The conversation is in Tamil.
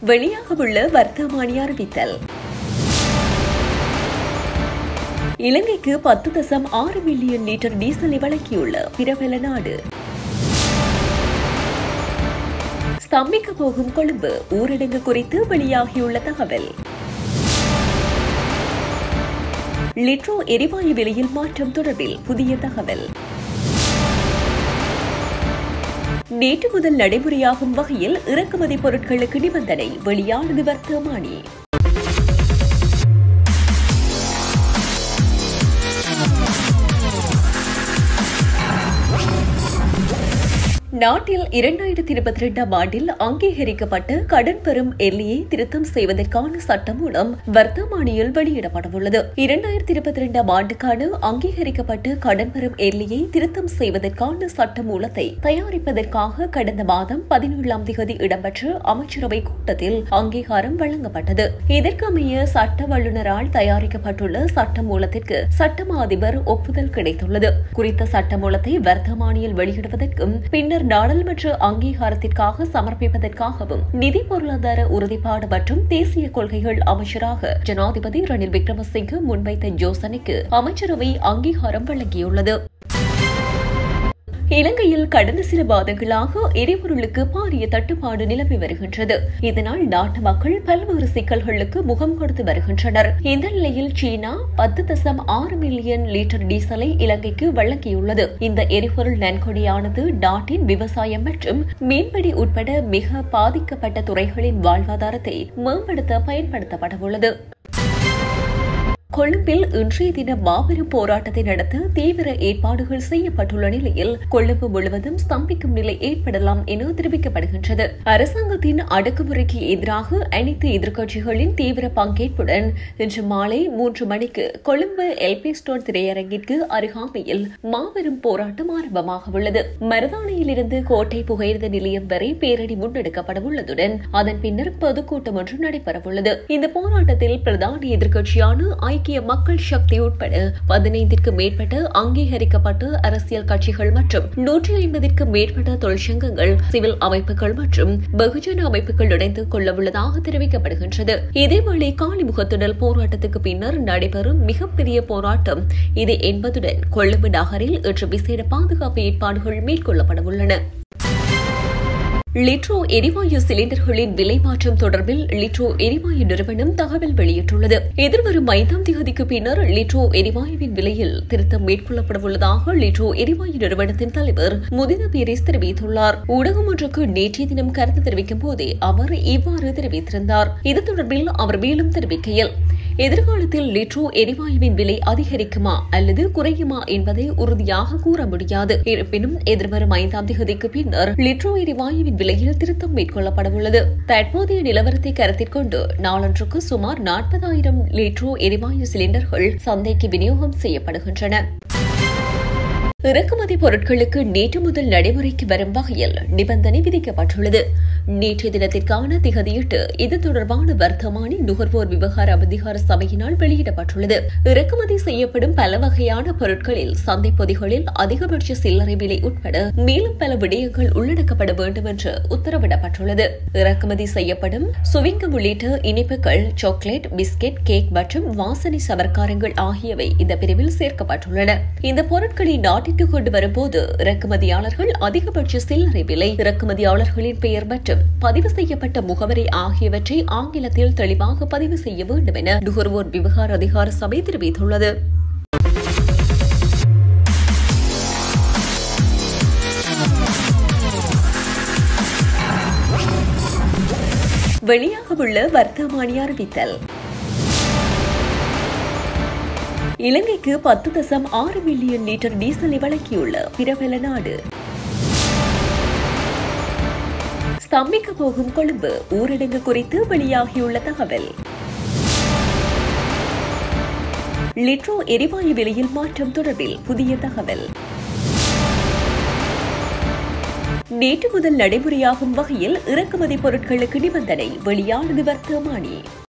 வெளியாகவுள்ள வர்த்தமானி அறிவித்தல் இலங்கைக்கு பத்து தசம் ஆறு மில்லியன் லிட்டர் டீசலை வழங்கியுள்ள பிரபல நாடு ஸ்தம்பிக்க போகும் கொழும்பு ஊரடங்கு குறித்து வெளியாகியுள்ள தகவல் லிட்ரோ எரிவாயு விலையில் மாற்றம் தொடர்பில் புதிய தகவல் நேற்று முதல் நடைமுறையாகும் வகையில் இறக்குமதி பொருட்களுக்கு நிபந்தனை வெளியானது வர்த்தமானி நாட்டில் இரண்டாயிரத்தி இருபத்தி இரண்டாம் ஆண்டில் அங்கீகரிக்கப்பட்ட கடன் பெறும் எல்லையை திருத்தம் செய்வதற்கான சட்டம் மூலம் வர்த்தமானியில் வெளியிடப்படவுள்ளது இரண்டாயிரத்தி இருபத்தி இரண்டாம் ஆண்டுக்கான அங்கீகரிக்கப்பட்ட கடன் பெறும் எல்லையை திருத்தம் செய்வதற்கான சட்ட மூலத்தை தயாரிப்பதற்காக கடந்த மாதம் பதினேழாம் தேதி இடம்பெற்ற அமைச்சரவை கூட்டத்தில் அங்கீகாரம் வழங்கப்பட்டது இதற்கமைய சட்ட வல்லுநரால் தயாரிக்கப்பட்டுள்ள சட்ட மூலத்திற்கு சட்டமா அதிபர் ஒப்புதல் கிடைத்துள்ளது குறித்த சட்ட மூலத்தை வர்த்தமானியில் வெளியிடுவதற்கும் பின்னர் நாடாளுமன்ற அங்கீகாரத்திற்காக சமர்ப்பிப்பதற்காகவும் நிதி பொருளாதார உறுதிப்பாடு மற்றும் தேசிய கொள்கைகள் அமைச்சராக ஜனாதிபதி ரணில் விக்ரமசிங்கே முன்வைத்த யோசனைக்கு அமைச்சரவை அங்கீகாரம் வழங்கியுள்ளது இலங்கையில் கடந்த சில மாதங்களாக எரிபொருளுக்கு பாரிய தட்டுப்பாடு நிலவி வருகின்றது இதனால் நாட்டு மக்கள் பல்வேறு சிக்கல்களுக்கு முகம் கொடுத்து வருகின்றனர் இந்த நிலையில் சீனா பத்து தசம் ஆறு மில்லியன் லிட்டர் டீசலை இலங்கைக்கு வழங்கியுள்ளது இந்த எரிபொருள் நன்கொடையானது நாட்டின் விவசாயம் மற்றும் மீன்பிடி உட்பட மிக பாதிக்கப்பட்ட துறைகளின் வாழ்வாதாரத்தை மேம்படுத்த பயன்படுத்தப்படவுள்ளது கொழும்பில் இன்றைய தினம் மாபெரும் போராட்டத்தை நடத்த தீவிர ஏற்பாடுகள் செய்யப்பட்டுள்ள நிலையில் கொழும்பு முழுவதும் ஸ்தம்பிக்கும் நிலை ஏற்படலாம் என தெரிவிக்கப்படுகின்றது அரசாங்கத்தின் அடக்குமுறைக்கு எதிராக அனைத்து எதிர்க்கட்சிகளின் தீவிர பங்கேற்புடன் இன்று மாலை மூன்று மணிக்கு கொழும்பு எல்பி ஸ்டோன் திரையரங்கிற்கு அருகாமையில் மாபெரும் போராட்டம் ஆரம்பமாக உள்ளது மருதானையிலிருந்து கோட்டை புகையிரத நிலையம் வரை பேரணி முன்னெடுக்கப்பட உள்ளதுடன் அதன் பின்னர் பொதுக்கூட்டம் ஒன்று நடைபெறவுள்ளது இந்த போராட்டத்தில் பிரதான எதிர்க்கட்சியான ஐக்கிய மக்கள் சக்தி உட்பட பதினைந்திற்கு மேற்பட்ட அங்கீகரிக்கப்பட்ட அரசியல் கட்சிகள் மற்றும் நூற்றி ஐம்பதிற்கு மேற்பட்ட தொழிற்சங்கங்கள் சிவில் அமைப்புகள் மற்றும் வெகுஜன அமைப்புகள் இணைந்து கொள்ளவுள்ளதாக தெரிவிக்கப்படுகின்றது இதேவேளை காலிமுகத்திடல் போராட்டத்துக்கு பின்னர் நடைபெறும் மிகப்பெரிய போராட்டம் இது என்பதுடன் கொழும்பு நகரில் இன்று விசேட பாதுகாப்பு ஏற்பாடுகள் மேற்கொள்ளப்பட உள்ளன லிட்ரோ எரிவாயு சிலிண்டர்களின் விலை மாற்றம் தொடர்பில் லிட்ரோ எரிவாயு நிறுவனம் தகவல் வெளியிட்டுள்ளது எதிர்வரும் ஐந்தாம் தேதிக்கு பின்னர் லிட்ரோ எரிவாயுவின் விலையில் திருத்தம் மேற்கொள்ளப்படவுள்ளதாக லிட்ரோ எரிவாயு நிறுவனத்தின் தலைவர் முதித பீரிஸ் தெரிவித்துள்ளார் ஊடகம் ஒன்றுக்கு நேற்றைய தினம் கருத்து தெரிவிக்கும் போதே அவர் இவ்வாறு தெரிவித்திருந்தார் இது தொடர்பில் அவர் மேலும் தெரிவிக்கையில் எதிர்காலத்தில் லிட்ரோ எரிவாயுவின் விலை அதிகரிக்குமா அல்லது குறையுமா என்பதை உறுதியாக கூற முடியாது இருப்பினும் எதிர்வரும் ஐந்தாம் தேதிக்கு பின்னர் லிட்ரோ எரிவாயுவின் விலையில் திருத்தம் மேற்கொள்ளப்படவுள்ளது தற்போதைய நிலவரத்தை கருத்தில் கொண்டு நாளொன்றுக்கு சுமார் நாற்பதாயிரம் லிட்ரோ எரிவாயு சிலிண்டர்கள் சந்தைக்கு விநியோகம் செய்யப்படுகின்றன இறக்குமதி பொருட்களுக்கு நேற்று முதல் நடைமுறைக்கு வரும் வகையில் நிபந்தனை விதிக்கப்பட்டுள்ளது நேற்றைய தினத்திற்கான திகதியிட்டு இது தொடர்பான வர்த்தமானி நுகர்வோர் விவகார அதிகார சபையினால் வெளியிடப்பட்டுள்ளது இறக்குமதி செய்யப்படும் பல வகையான பொருட்களில் சந்தை பொதிகளில் அதிகபட்ச சில்லறை விலை உட்பட மேலும் பல விடயங்கள் உள்ளடக்கப்பட வேண்டும் என்று உத்தரவிடப்பட்டுள்ளது இறக்குமதி செய்யப்படும் சுவிங்கம் உள்ளிட்ட இனிப்புகள் சாக்லேட் பிஸ்கெட் கேக் மற்றும் வாசனை சவர்க்காரங்கள் ஆகியவை இந்த பிரிவில் சேர்க்கப்பட்டுள்ளன இந்த பொருட்களை நாட்டிற்கு கொண்டு வரும்போது இறக்குமதியாளர்கள் அதிகபட்ச சில்லறை விலை இறக்குமதியாளர்களின் பெயர் மற்றும் பதிவு செய்யப்பட்ட முகவரி ஆகியவற்றை ஆங்கிலத்தில் தெளிவாக பதிவு செய்ய வேண்டும் என நுகர்வோர் விவகார அதிகார சபை தெரிவித்துள்ளது வெளியாகவுள்ள வர்த்தமானி அறிவித்தல் இலங்கைக்கு பத்து தசம் ஆறு மில்லியன் லிட்டர் டீசலை வழங்கியுள்ள பிரபல நாடு ஸ்தம்பிக்க போகும் கொழும்பு ஊரடங்கு குறித்து வெளியாகியுள்ள தகவல் லிட்ரோ எரிவாயு விலையில் மாற்றம் தொடர்பில் புதிய தகவல் நேற்று முதல் நடைமுறையாகும் வகையில் இறக்குமதி பொருட்களுக்கு நிபந்தனை வெளியானது வர்த்தமானி